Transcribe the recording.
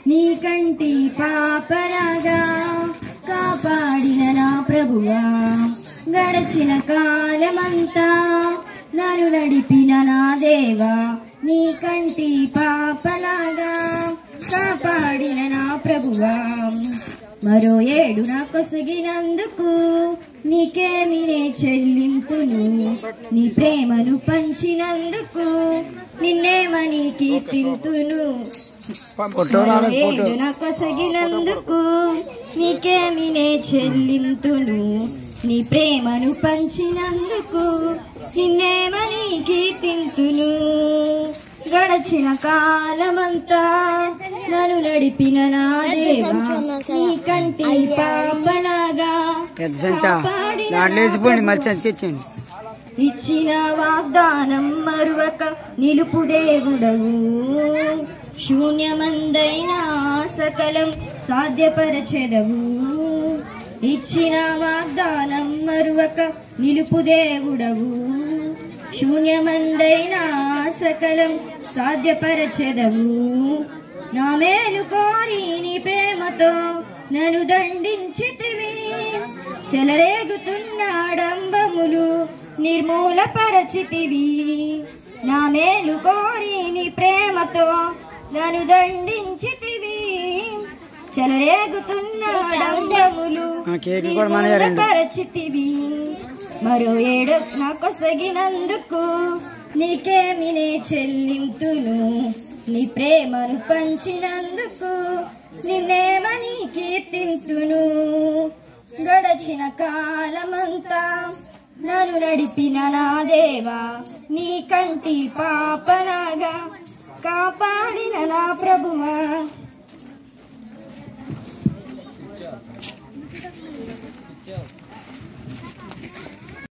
నీ కంటి పాపరాగా కాపాడిన నా ప్రభువా గడచిన కాలమంతా నన్ను నడిపిన నా దేవా నీ కంటి పాపలాగా కాపాడిన నా ప్రభువా మరో ఏడు నా కొసగినందుకు నీకేమి నే చెల్లింతును నీ ప్రేమను పంచినందుకు నిన్నేమని కీర్తింతును ఫోటోలు ఫోటో ఏడు నా కొసగినందుకు నీకేమి నే చెల్లింతును నీ ప్రేమను పంచినందుకు నిన్నేమని కీర్తింతును గడచిన కాలమంతా నన్ను నడిపిన నా దేవా నీ కంటి పాపలాగా పెద్ద సంచా దాంట్లో వేసిపోండి మరి సంచి ఇచ్చేయండి ఇచ్చిన వాగ్దానం మరువక నిలుపు దేవుడవు శూన్యమందైన సకలం సాధ్యపరచెదవు ఇచ్చిన వాగ్దానం మరువక నిలుపు దేవుడవు శూన్యమందైన సకలం సాధ్యపరచెదవు నా మేలు కోరి నీ ప్రేమతో నన్ను దండించితివి చెలరేగుతున్న డంబములు నిర్మూలపరచితివి నా మేలు కోరి నీ ప్రేమతో నన్ను దండించితివి చెలరేగుతున్న డంబములు ఆ కేక్ కూడా మనగారండి నిర్మూలపరచితివి మరో ఏడు నా కొసగినందుకు నీకేమి నే చెల్లింతును నీ ప్రేమను పంచినందుకు నిన్నేమని కీర్తింతును గడచిన కాలమంతా నన్ను నడిపిన నా దేవా నీ కంటి పాపలాగా కాపాడిన నా ప్రభువా